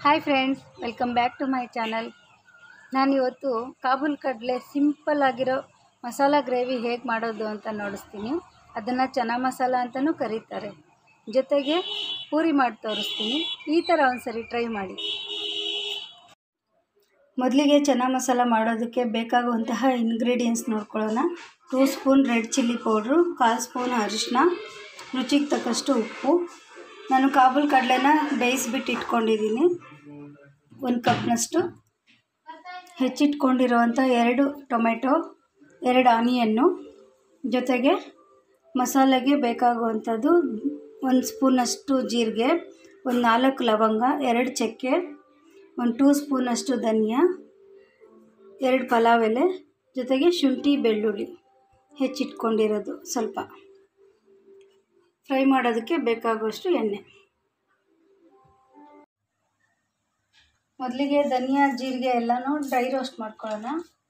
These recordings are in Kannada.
hi friends welcome back to my channel ನಾನಿವತ್ತು ಕಾಬೂಲ್ ಕಡಲೆ ಸಿಂಪಲ್ ಆಗಿರೋ ಮಸಾಲ ಗ್ರೇವಿ ಹೇಗೆ ಮಾಡೋದು ಅಂತ ನೋಡಿಸ್ತೀನಿ ಅದನ್ನು ಚನಾ ಮಸಾಲ ಅಂತಲೂ ಕರೀತಾರೆ ಜೊತೆಗೆ ಪೂರಿ ಮಾಡಿ ತೋರಿಸ್ತೀನಿ ಈ ಥರ ಒಂದ್ಸರಿ ಟ್ರೈ ಮಾಡಿ ಮೊದಲಿಗೆ ಚನಾ ಮಸಾಲ ಮಾಡೋದಕ್ಕೆ ಬೇಕಾಗುವಂತಹ ಇಂಗ್ರೀಡಿಯೆಂಟ್ಸ್ ನೋಡ್ಕೊಳ್ಳೋಣ two spoon red chilli powder ಕಾಲು ಸ್ಪೂನ್ ಅರಿಶಿನ ರುಚಿಗೆ ತಕ್ಕಷ್ಟು ಉಪ್ಪು ನಾನು ಕಾಬೂಲ್ ಕಡಲೆನ ಬೇಯಿಸ್ಬಿಟ್ಟು ಇಟ್ಕೊಂಡಿದ್ದೀನಿ ಒಂದು ಕಪ್ನಷ್ಟು ಹೆಚ್ಚಿಟ್ಕೊಂಡಿರುವಂಥ ಎರಡು ಟೊಮೆಟೊ ಎರಡು ಆನಿಯನ್ನು ಜೊತೆಗೆ ಮಸಾಲೆಗೆ ಬೇಕಾಗುವಂಥದ್ದು ಒಂದು ಸ್ಪೂನಷ್ಟು ಜೀರಿಗೆ ಒಂದು ನಾಲ್ಕು ಲವಂಗ ಎರಡು ಚಕ್ಕೆ ಒಂದು ಟೂ ಸ್ಪೂನಷ್ಟು ಧನಿಯಾ ಎರಡು ಪಲಾವ್ ಎಲೆ ಜೊತೆಗೆ ಶುಂಠಿ ಬೆಳ್ಳುಳ್ಳಿ ಹೆಚ್ಚಿಟ್ಕೊಂಡಿರೋದು ಸ್ವಲ್ಪ ಫ್ರೈ ಮಾಡೋದಕ್ಕೆ ಬೇಕಾಗುವಷ್ಟು ಎಣ್ಣೆ ಮೊದಲಿಗೆ ಧನಿಯಾ ಜೀರಿಗೆ ಎಲ್ಲನೂ ಡ್ರೈ ರೋಸ್ಟ್ ಮಾಡ್ಕೊಳ್ಳೋಣ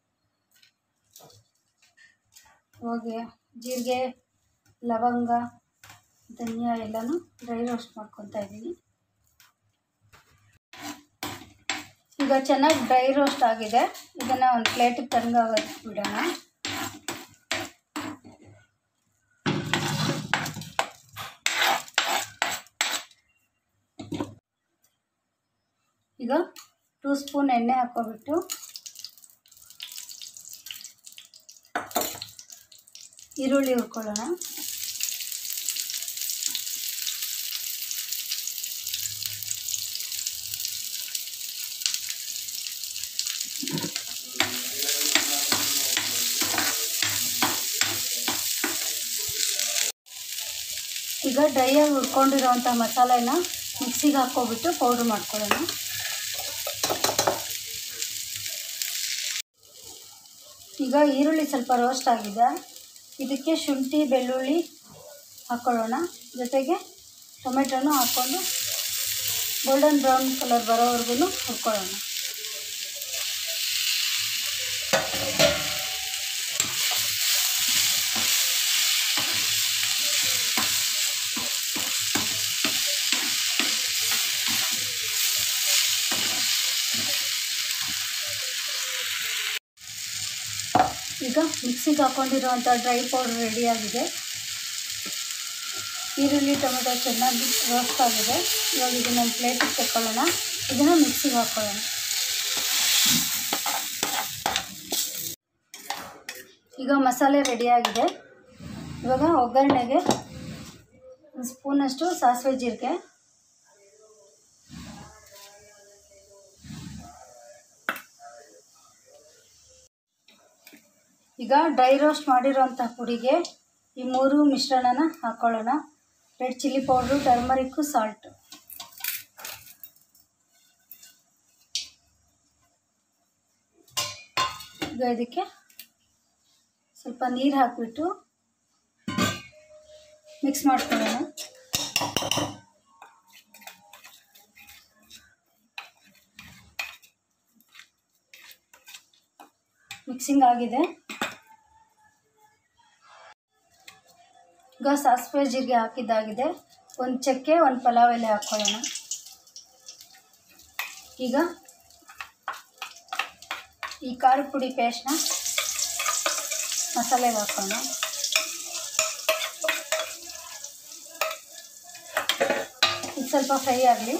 ಹೋಗಿ ಜೀರಿಗೆ ಲವಂಗ ಧನಿಯಾ ಎಲ್ಲನೂ ಡ್ರೈ ರೋಸ್ಟ್ ಮಾಡ್ಕೊತಾ ಇದ್ದೀನಿ ಈಗ ಚೆನ್ನಾಗಿ ಡ್ರೈ ರೋಸ್ಟ್ ಆಗಿದೆ ಇದನ್ನು ಒಂದು ಪ್ಲೇಟಿಗೆ ತಣ್ಣಗಾಗೋದು ಬಿಡೋಣ ಈಗ ಟೂ ಸ್ಪೂನ್ ಎಣ್ಣೆ ಹಾಕ್ಕೊಬಿಟ್ಟು ಈರುಳ್ಳಿ ಹುರ್ಕೊಳ್ಳೋಣ ಈಗ ಡ್ರೈಯಾಗಿ ಹುರ್ಕೊಂಡಿರೋವಂಥ ಮಸಾಲೆನ ಮಿಕ್ಸಿಗೆ ಹಾಕ್ಕೊಬಿಟ್ಟು ಪೌಡ್ರ್ ಮಾಡ್ಕೊಳ್ಳೋಣ ಈಗ ಈರುಳ್ಳಿ ಸ್ವಲ್ಪ ರೋಸ್ಟ್ ಆಗಿದೆ ಇದಕ್ಕೆ ಶುಂಠಿ ಬೆಳ್ಳುಳ್ಳಿ ಹಾಕ್ಕೊಳ್ಳೋಣ ಜೊತೆಗೆ ಟೊಮೆಟೊನೂ ಹಾಕ್ಕೊಂಡು ಗೋಲ್ಡನ್ ಬ್ರೌನ್ ಕಲರ್ ಬರೋವರೆಗೂ ಹುರ್ಕೊಳ್ಳೋಣ ಈಗ ಮಿಕ್ಸಿಗೆ ಹಾಕ್ಕೊಂಡಿರುವಂಥ ಡ್ರೈ ಪೌಡ್ರ್ ರೆಡಿಯಾಗಿದೆ ಈರುಳ್ಳಿ ಟೊಮೆಟೊ ಚೆನ್ನಾಗಿ ರೋಸ್ಟ್ ಆಗಿದೆ ಇವಾಗ ಇದನ್ನ ಒಂದು ಪ್ಲೇಟಿಗೆ ತಗೊಳ್ಳೋಣ ಇದನ್ನು ಮಿಕ್ಸಿಗೆ ಹಾಕ್ಕೊಳ್ಳೋಣ ಈಗ ಮಸಾಲೆ ರೆಡಿಯಾಗಿದೆ ಇವಾಗ ಒಗ್ಗರಣೆಗೆ ಒಂದು ಸ್ಪೂನಷ್ಟು ಸಾಸಿವೆ ಜೀರಿಗೆ ಈಗ ಡ್ರೈ ರೋಸ್ಟ್ ಮಾಡಿರೋಂಥ ಪುಡಿಗೆ ಈ ಮೂರು ಮಿಶ್ರಣನ ಹಾಕ್ಕೊಳ್ಳೋಣ red chilli powder turmeric salt ಈಗ ಇದಕ್ಕೆ ಸ್ವಲ್ಪ ನೀರು ಹಾಕಿಬಿಟ್ಟು ಮಿಕ್ಸ್ ಮಾಡ್ಕೊಳ್ಳೋಣ ಮಿಕ್ಸಿಂಗ್ ಆಗಿದೆ ಈಗ ಸಾಸಿವೆ ಜೀರಿಗೆ ಹಾಕಿದ್ದಾಗಿದೆ ಒಂದು ಚಕ್ಕೆ ಒಂದು ಪಲಾವ್ ಎಲೆ ಹಾಕ್ಕೊಳ್ಳೋಣ ಈಗ ಈ ಖಾರದ ಪುಡಿ ಪೇಸ್ಟ್ನ ಮಸಾಲೆಗೆ ಹಾಕೋಣ ಇದು ಸ್ವಲ್ಪ ಫ್ರೈ ಆಗಲಿ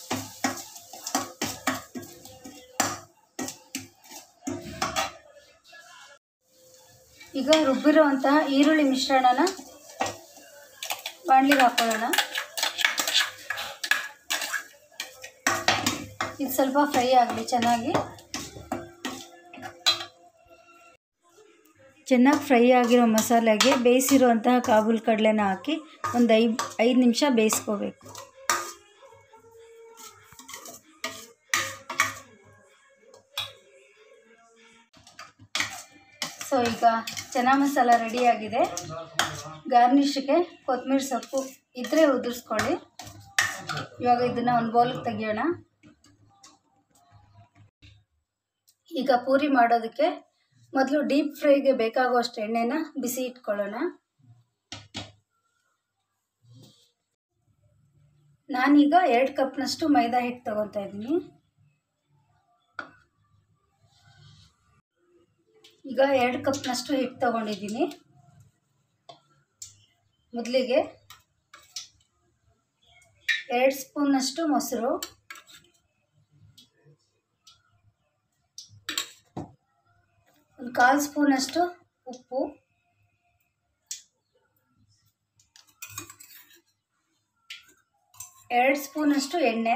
ಈಗ ರುಬ್ಬಿರುವಂತಹ ಈರುಳ್ಳಿ ಮಿಶ್ರಣನ ಬಾಣಲಿಗೆ ಹಾಕೊಳ್ಳೋಣ ಇದು ಸ್ವಲ್ಪ ಫ್ರೈ ಆಗಲಿ ಚೆನ್ನಾಗಿ ಚೆನ್ನಾಗಿ ಫ್ರೈ ಆಗಿರೋ ಮಸಾಲೆಗೆ ಬೇಯಿಸಿರುವಂತಹ ಕಾಬೂಲ್ ಕಡಲೆನ ಹಾಕಿ ಒಂದು ಐದು ಐದು ನಿಮಿಷ ಬೇಯಿಸ್ಕೋಬೇಕು ಸೊ ಈಗ ಚನಾ ಮಸಾಲ ರೆಡಿಯಾಗಿದೆ ಗಾರ್ನಿಷ್ಗೆ ಕೊತ್ತಂಬರಿ ಸೊಪ್ಪು ಇದ್ದರೆ ಉದುರಿಸ್ಕೊಳ್ಳಿ ಇವಾಗ ಇದನ್ನು ಒಂದು ಬೌಲಿಗೆ ತೆಗಿಯೋಣ ಈಗ ಪೂರಿ ಮಾಡೋದಕ್ಕೆ ಮೊದಲು ಡೀಪ್ ಫ್ರೈಗೆ ಬೇಕಾಗುವಷ್ಟು ಎಣ್ಣೆನ ಬಿಸಿ ಇಟ್ಕೊಳ್ಳೋಣ ನಾನೀಗ ಎರಡು ಕಪ್ನಷ್ಟು ಮೈದಾ ಹಿಟ್ಟು ತಗೊತಾ ಇದ್ದೀನಿ ಈಗ ಎರಡು ಕಪ್ನಷ್ಟು ಹಿಟ್ಟು ತಗೊಂಡಿದ್ದೀನಿ ಮೊದಲಿಗೆ ಎರಡು ಸ್ಪೂನ್ನಷ್ಟು ಮೊಸರು ಒಂದು ಕಾಲು ಸ್ಪೂನಷ್ಟು ಉಪ್ಪು ಎರಡು ಸ್ಪೂನಷ್ಟು ಎಣ್ಣೆ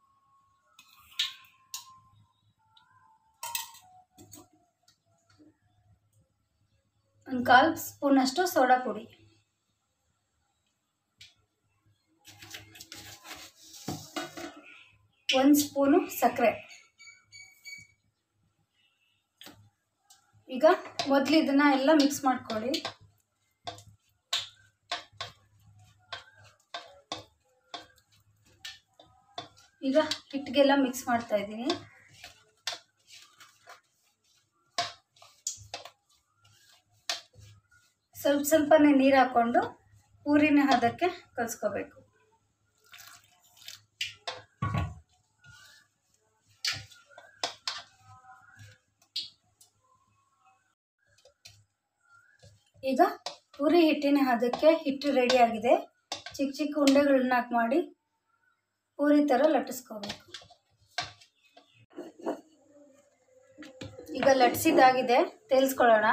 ಒಂದು ಕಾಲು ಸ್ಪೂನಷ್ಟು ಸೋಡಾ ಪುಡಿ ಒಂದು ಸ್ಪೂನು ಸಕ್ಕರೆ ಈಗ ಮೊದಲು ಇದನ್ನು ಎಲ್ಲ ಮಿಕ್ಸ್ ಮಾಡ್ಕೊಳ್ಳಿ ಈಗ ಹಿಟ್ಟಿಗೆಲ್ಲ ಮಿಕ್ಸ್ ಮಾಡ್ತಾ ಇದ್ದೀನಿ ಸ್ವಲ್ಪ ಸ್ವಲ್ಪನೇ ನೀರು ಹಾಕ್ಕೊಂಡು ಪೂರಿನ ಹದಕ್ಕೆ ಕಲಿಸ್ಕೋಬೇಕು ಈಗ ಪೂರಿ ಹಿಟ್ಟಿನ ಹದಕ್ಕೆ ಹಿಟ್ಟು ರೆಡಿ ಆಗಿದೆ ಚಿಕ್ಕ ಚಿಕ್ಕ ಉಂಡೆಗಳನ್ನ ಹಾಕಿ ಮಾಡಿ ಪೂರಿ ಥರ ಲಟ್ಟಿಸ್ಕೋಬೇಕು ಈಗ ಲಟ್ಸಿದಾಗಿದೆ ತೇಲ್ಸ್ಕೊಳ್ಳೋಣ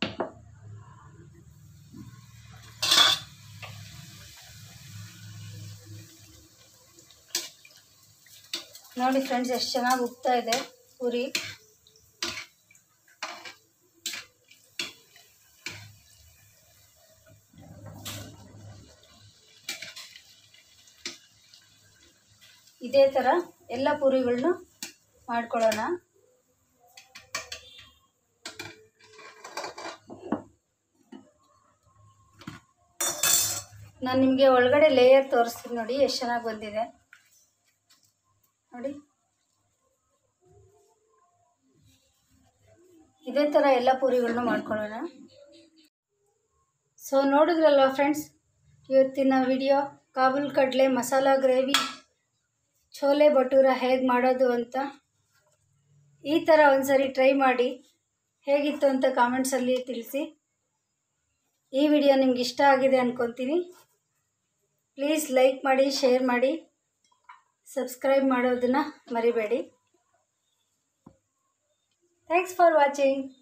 ನೋಡಿ ಫ್ರೆಂಡ್ಸ್ ಎಷ್ಟು ಚೆನ್ನಾಗಿ ಉಗ್ತಾ ಇದೆ ಪೂರಿ ಇದೇ ಥರ ಎಲ್ಲ ಪೂರಿಗಳನ್ನೂ ಮಾಡ್ಕೊಳ್ಳೋಣ ನಾನು ನಿಮಗೆ ಒಳಗಡೆ ಲೇಯರ್ ತೋರಿಸ್ತೀನಿ ನೋಡಿ ಎಷ್ಟು ಚೆನ್ನಾಗಿ ಬಂದಿದೆ ನೋಡಿ ಇದೇ ಥರ ಎಲ್ಲ ಪೂರಿಗಳನ್ನೂ ಮಾಡ್ಕೊಳ್ಳೋಣ ಸೊ ನೋಡಿದ್ರಲ್ವ ಫ್ರೆಂಡ್ಸ್ ಇವತ್ತಿನ ವಿಡಿಯೋ ಕಾಬೂಲ್ ಕಡಲೆ ಮಸಾಲ ಗ್ರೇವಿ ಛೋಲೆ ಭಟೂರ ಹೇಗೆ ಮಾಡೋದು ಅಂತ ಈ ಥರ ಒಂದ್ಸರಿ ಟ್ರೈ ಮಾಡಿ ಹೇಗಿತ್ತು ಅಂತ ಕಾಮೆಂಟ್ಸಲ್ಲಿ ತಿಳಿಸಿ ಈ ವಿಡಿಯೋ ನಿಮ್ಗೆ ಇಷ್ಟ ಆಗಿದೆ ಅಂದ್ಕೊತೀನಿ ಪ್ಲೀಸ್ ಲೈಕ್ ಮಾಡಿ ಶೇರ್ ಮಾಡಿ ಸಬ್ಸ್ಕ್ರೈಬ್ ಮಾಡೋದನ್ನು ಮರಿಬೇಡಿ ಥ್ಯಾಂಕ್ಸ್ ಫಾರ್ ವಾಚಿಂಗ್